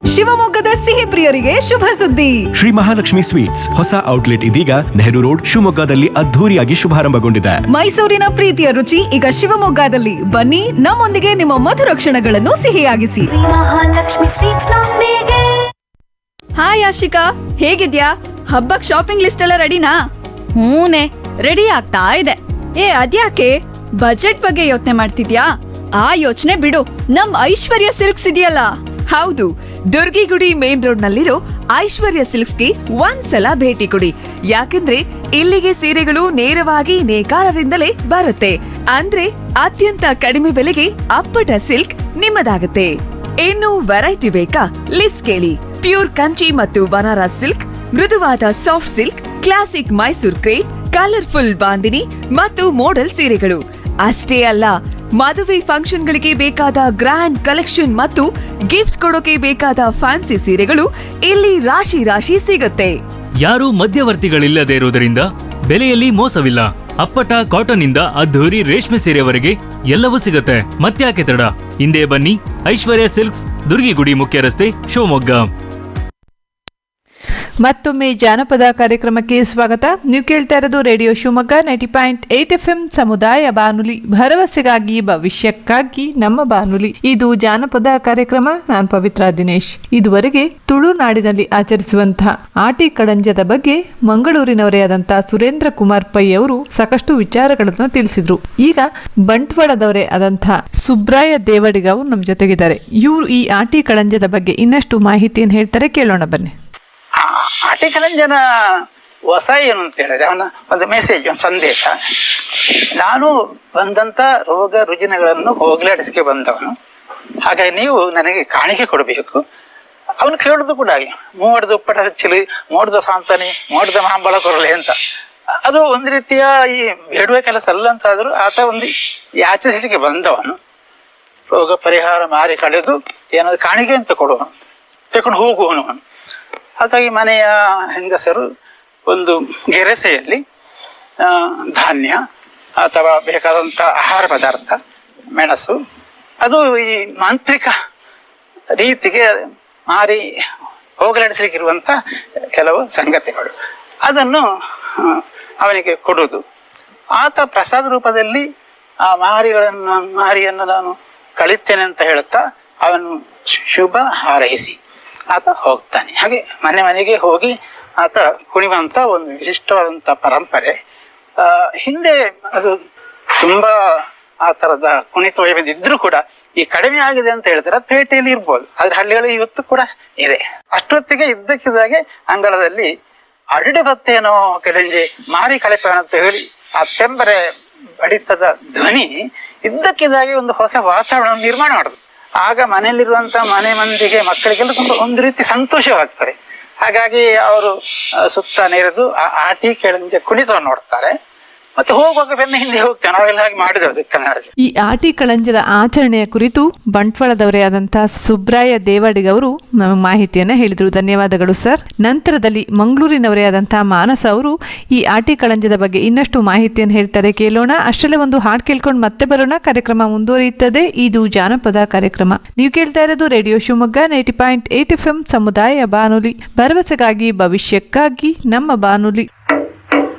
ಶಿವಮೊಗ್ಗದ ಸಿಹಿ ಪ್ರಿಯರಿಗೆ ಶುಭ ಸುದ್ದಿ ಶ್ರೀ ಮಹಾಲಕ್ಷ್ಮಿ ಸ್ವೀಟ್ಸ್ ಹೊಸ ಔಟ್ಲೆಟ್ ಇದೀಗ ನೆಹರು ರೋಡ್ ಶಿವಮೊಗ್ಗದಲ್ಲಿ ಅದ್ಧೂರಿಯಾಗಿ ಶುಭಾರಂಭಗೊಂಡಿದೆ ಮೈಸೂರಿನ ಪ್ರೀತಿಯ ರುಚಿ ಈಗ ಶಿವಮೊಗ್ಗದಲ್ಲಿ ಬನ್ನಿ ನಮ್ಮೊಂದಿಗೆ ನಿಮ್ಮ ಮಧುರ ಕ್ಷಣಗಳನ್ನು ಸಿಹಿಯಾಗಿಸಿ ಮಹಾಲಕ್ಷ್ಮಿ ಸ್ವೀಟ್ಸ್ ನೊಂದಿಗೆ ಹಾಯ್ ಆಶಿಕಾ ಹೇಗಿದ್ಯಾ ಹಬ್ಬಕ್ ಶಾಪಿಂಗ್ ಲಿಸ್ಟ್ ಎಲ್ಲ ರೆಡಿನಾ ಹೂನೆ ರೆಡಿ ಆಗ್ತಾ ಇದೆ ಏ ಅದ್ಯಾಕೆ ಬಜೆಟ್ ಬಗ್ಗೆ ಯೋಚನೆ ಮಾಡ್ತಿದ್ಯಾ ಆ ಯೋಚನೆ ಬಿಡು ನಮ್ ಐಶ್ವರ್ಯ ಸಿಲ್ಕ್ಸ್ ಇದೆಯಲ್ಲ ಹೌದು ದುರ್ಗಿಗುಡಿ ಮೇನ್ ರೋಡ್ ನಲ್ಲಿರೋ ಐಶ್ವರ್ಯ ಸಿಲ್ಕ್ಸ್ಗೆ ಒಂದ್ಸಲ ಭೇಟಿ ಕೊಡಿ ಯಾಕಂದ್ರೆ ಇಲ್ಲಿಗೆ ಸೀರೆಗಳು ನೇರವಾಗಿ ನೇಕಾರರಿಂದಲೇ ಬರುತ್ತೆ ಅಂದ್ರೆ ಅತ್ಯಂತ ಕಡಿಮೆ ಬೆಲೆಗೆ ಅಪ್ಪಟ ಸಿಲ್ಕ್ ನಿಮ್ಮದಾಗುತ್ತೆ ಇನ್ನು ವೆರೈಟಿ ಬೇಕಾ ಲಿಸ್ಟ್ ಕೇಳಿ ಪ್ಯೂರ್ ಕಂಚಿ ಮತ್ತು ಬನಾರಸ್ ಸಿಲ್ಕ್ ಮೃದುವಾದ soft silk classic Mysore crepe colourful bandhani modal ಮೋಡಲ್ ಸೀರೆಗಳು ಅಷ್ಟೇ ಅಲ್ಲ ಮದುವೆ ಫಂಕ್ಷನ್ಗಳಿಗೆ ಬೇಕಾದ ಗ್ರ್ಯಾಂಡ್ ಕಲೆಕ್ಷನ್ ಮತ್ತು ಗಿಫ್ಟ್ ಕೊಡೋಕೆ ಬೇಕಾದ ಫ್ಯಾನ್ಸಿ ಸೀರೆಗಳು ಇಲ್ಲಿ ರಾಶಿ ರಾಶಿ ಸಿಗುತ್ತೆ ಯಾರೂ ಮಧ್ಯವರ್ತಿಗಳಿಲ್ಲದೆ ಇರುವುದರಿಂದ ಬೆಲೆಯಲ್ಲಿ ಮೋಸವಿಲ್ಲ ಅಪ್ಪಟ ಕಾಟನ್ ಇಂದ ಅದ್ಧೂರಿ ರೇಷ್ಮೆ ಸೀರೆವರೆಗೆ ಎಲ್ಲವೂ ಸಿಗುತ್ತೆ ಮತ್ತ್ಯಾಕೆ ತಡ ಹಿಂದೆ ಬನ್ನಿ ಐಶ್ವರ್ಯ ಸಿಲ್ಕ್ಸ್ ದುರ್ಗಿಗುಡಿ ಮುಖ್ಯ ರಸ್ತೆ ಶಿವಮೊಗ್ಗ ಮತ್ತೊಮ್ಮೆ ಜಾನಪದ ಕಾರ್ಯಕ್ರಮಕ್ಕೆ ಸ್ವಾಗತ ನೀವು ಕೇಳ್ತಾ ಇರೋದು radio Shivamogga ninety point eight F M ಸಮುದಾಯ ಬಾನುಲಿ ಭರವಸೆಗಾಗಿ ಭವಿಷ್ಯಕ್ಕಾಗಿ ನಮ್ಮ ಬಾನುಲಿ ಇದು ಜಾನಪದ ಕಾರ್ಯಕ್ರಮ ನಾನು ಪವಿತ್ರ ದಿನೇಶ್ ಇದುವರೆಗೆ ತುಳುನಾಡಿನಲ್ಲಿ ಆಚರಿಸುವಂತಹ ಆಟಿ ಕಡಂಜದ ಬಗ್ಗೆ ಮಂಗಳೂರಿನವರೇ ಆದಂತಹ ಸುರೇಂದ್ರ ಕುಮಾರ್ ಪೈ ಅವರು ಸಾಕಷ್ಟು ವಿಚಾರಗಳನ್ನು ತಿಳಿಸಿದ್ರು ಈಗ ಬಂಟ್ವಾಳದವರೇ ಆದಂತಹ ಸುಬ್ರಾಯ ದೇವಡಿಗ ಅವರು ನಮ್ಮ ಜೊತೆಗಿದ್ದಾರೆ ಇವರು ಈ ಆಟಿ ಕಳಂಜದ ಬಗ್ಗೆ ಇನ್ನಷ್ಟು ಮಾಹಿತಿಯನ್ನು ಹೇಳ್ತಾರೆ ಕೇಳೋಣ ಬನ್ನಿ ಆಟಿಕಲಂಜನ ಹೊಸ ಏನು ಅಂತ ಹೇಳಿದ್ರೆ ಅವನ ಒಂದು ಮೆಸೇಜ್ ಒಂದು ಸಂದೇಶ ನಾನು ಬಂದಂತ ರೋಗ ರುಜಿನಗಳನ್ನು ಹೋಗಲಾಡಿಸಿಕೆ ಬಂದವನು ಹಾಗಾಗಿ ನೀವು ನನಗೆ ಕಾಣಿಕೆ ಕೊಡಬೇಕು ಅವನು ಕೇಳುದು ಕೂಡ ಹಾಗೆ ಮೂವಡ್ದು ಉಪ್ಪಟ ಹಚ್ಚಲಿ ಮೋಡ್ದ ಸಾಂತಾನಿ ಮೋಡ್ದ ಮಾಂಬಳ ಕೊರಲೆ ಅಂತ ಅದು ಒಂದು ರೀತಿಯ ಈ ಬೇಡುವ ಕೆಲಸ ಅಲ್ಲ ಅಂತ ಆದ್ರೂ ಆತ ಒಂದು ಯಾಚಿಸಲಿಕ್ಕೆ ಬಂದವನು ರೋಗ ಪರಿಹಾರ ಮಾರಿ ಕಳೆದು ಏನಾದ್ರು ಕಾಣಿಕೆ ಅಂತ ಕೊಡುವನು ತಕೊಂಡು ಹೋಗುವನು ಅವನು ಹಾಗಾಗಿ ಮನೆಯ ಹೆಂಗಸರು ಒಂದು ಗೆರಸೆಯಲ್ಲಿ ಆ, ಧಾನ್ಯ ಅಥವಾ ಬೇಕಾದಂಥ ಆಹಾರ ಪದಾರ್ಥ ಮೆಣಸು ಅದು ಈ ಮಾಂತ್ರಿಕ ರೀತಿಗೆ ಮಾರಿ ಹೋಗಲಾಡಿಸಲಿಕ್ಕಿರುವಂಥ ಕೆಲವು ಸಂಗತಿಗಳು ಅದನ್ನು ಆ, ಅವನಿಗೆ ಕೊಡುವುದು ಆತ ಪ್ರಸಾದ ರೂಪದಲ್ಲಿ ಆ ಮಾರಿಗಳನ್ನು ಮಾರಿಯನ್ನು ನಾನು ಕಳಿತೇನೆ ಅಂತ ಹೇಳುತ್ತಾ ಅವನು ಶುಭ ಹಾರೈಸಿ ಆತ ಹೋಗ್ತಾನೆ ಹಾಗೆ ಮನೆ ಮನೆಗೆ ಹೋಗಿ ಆತ ಕುಣಿಯುವಂತ ಒಂದು ವಿಶಿಷ್ಟವಾದಂತ ಪರಂಪರೆ ಆ, ಹಿಂದೆ ಅದು ತುಂಬಾ ಆ ತರದ ಕುಣಿತ ವೈವಿಧ್ಯ ಕೂಡ ಈ ಕಡಿಮೆ ಆಗಿದೆ ಅಂತ ಹೇಳ್ತಾರೆ ಅದು ಪೇಟೆಯಲ್ಲಿ ಇರ್ಬೋದು ಆದ್ರೆ ಹಳ್ಳಿಗಳು ಇವತ್ತು ಕೂಡ ಇದೆ ಅಷ್ಟೊತ್ತಿಗೆ ಇದ್ದಕ್ಕಿದ್ದಾಗೆ ಅಂಗಳದಲ್ಲಿ ಅರಡೆ ಬತ್ತೇನೋ ಕೆಳಂಜಿ ಮಾರಿ ಕಳೆಪೇಣ ಅಂತ ಹೇಳಿ ಆ ತೆಂಬರೆ ಬಡಿತದ ಧ್ವನಿ ಇದ್ದಕ್ಕಿದ್ದಾಗೆ ಒಂದು ಹೊಸ ವಾತಾವರಣ ನಿರ್ಮಾಣ ಮಾಡುದು ಆಗ ಮನೆಯಲ್ಲಿರುವಂತ ಮನೆ ಮಂದಿಗೆ ಮಕ್ಕಳಿಗೆಲ್ಲ ತುಂಬಾ ಒಂದು ರೀತಿ ಸಂತೋಷವಾಗ್ತದೆ ಹಾಗಾಗಿ ಅವರು ಆ, ಸುತ್ತ ನೆರೆದು ಆ ಆಟಿ ಕೆಳಂಜೆ ಕುಣಿತವನ್ನು ನೋಡ್ತಾರೆ ಮತ್ತೆ ಹೋಗುವಾಗ ಬೆನ್ನ ಹಿಂದೆ ಹೋಗ್ತೇವೆ ನಾವೆಲ್ಲ ಹಾಗೆ ಮಾಡಿದೆವು ದಿಕ್ಕನಲ್ಲಿ ಈ ಆಟಿ ಕಳಂಜದ ಆಚರಣೆಯ ಕುರಿತು ಬಂಟ್ವಾಳದವರೇ ಆದಂತಹ ಸುಬ್ರಾಯ ದೇವಾಡಿಗ ಅವರು ನಮಗೆ ಮಾಹಿತಿಯನ್ನ ಹೇಳಿದರು ಧನ್ಯವಾದಗಳು ಸರ್ ನಂತರದಲ್ಲಿ ಮಂಗಳೂರಿನವರೇ ಆದಂತಹ ಮಾನಸ ಅವರು ಈ ಆಟಿ ಕಳಂಜದ ಬಗ್ಗೆ ಇನ್ನಷ್ಟು ಮಾಹಿತಿಯನ್ನು ಹೇಳ್ತಾರೆ ಕೇಳೋಣ ಅಷ್ಟರಲ್ಲೇ ಒಂದು ಹಾಡು ಕೇಳ್ಕೊಂಡು ಮತ್ತೆ ಬರೋಣ ಕಾರ್ಯಕ್ರಮ ಮುಂದುವರಿಯುತ್ತದೆ ಇದು ಜಾನಪದ ಕಾರ್ಯಕ್ರಮ ನೀವು ಕೇಳ್ತಾ ಇರೋದು radio Shivamogga ninety point eight F M ಸಮುದಾಯ ಬಾನುಲಿ ಭರವಸೆಗಾಗಿ ಭವಿಷ್ಯಕ್ಕಾಗಿ ನಮ್ಮ ಬಾನುಲಿ